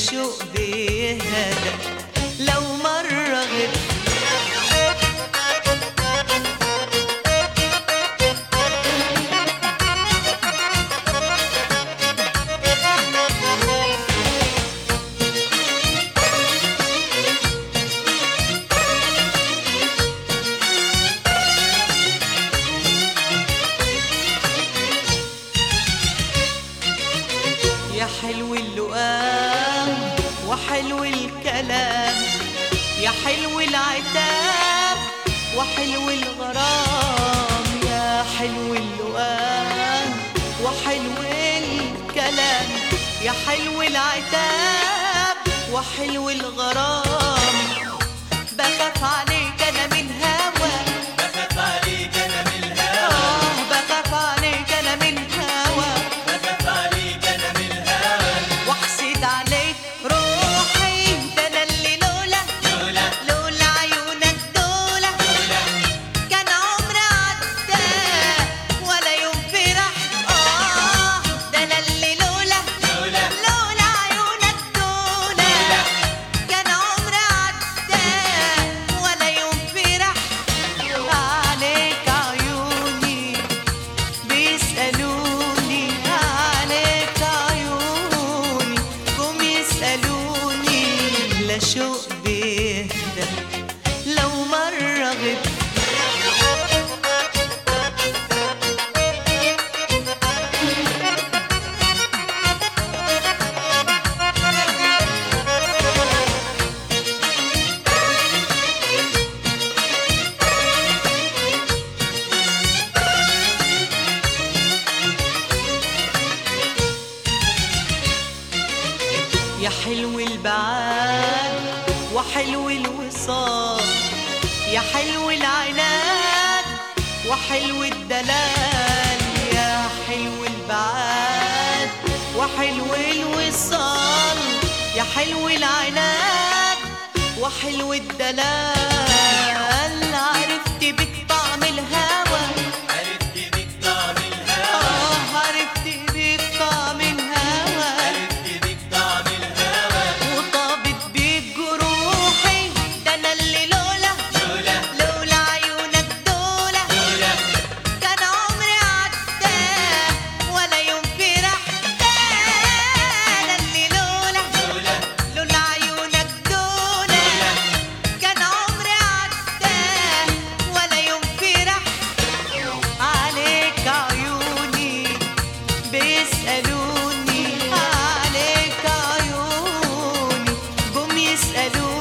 شوق بيهدى لو مرة غبت يا حلو اللقام وحلو الكلام يا حلو العتاب وحلو الغرام يا حلو اللقام وحلو الكلام يا حلو العتاب وحلو الغرام بخاف عليك انا من هوا بخاف عليك انا من الهوى آه بخاف عليك انا من هوا بخاف عليك انا من الهوى واحسد عليك روحي ده انا اللي لولا لولا لولا عيونك دولة لولا كان عمري عدى ولا يوم فرح اه ده انا اللي لولا لولا لولا عيونك دولة كان عمري عدى ولا يوم فرح عليك عيوني بيسألوني عليك عيوني جم يسألوني لا شوق بيهدى لو مرة غبت يا حلو البعاد وحلو الوصال يا حلو العناد وحلو الدلال يا حلو البعاد وحلو الوصال يا حلو العناد وحلو الدلال عرفت بك طعم الهوى عرفت بك طعم الهوى آه عرفت بك طعم الهوى عرفت بك طعم الهوى وطابت بيك جروحي ده انا اللي لولا لولا لولا عيونك دولة لولا كان عمري عدى ولا يوم فرح ده انا اللي لولا لولا لولا عيونك دولة كان عمري عدى ولا يوم فرح عليك عيوني بيسألوني عليك عيوني جم يسألوني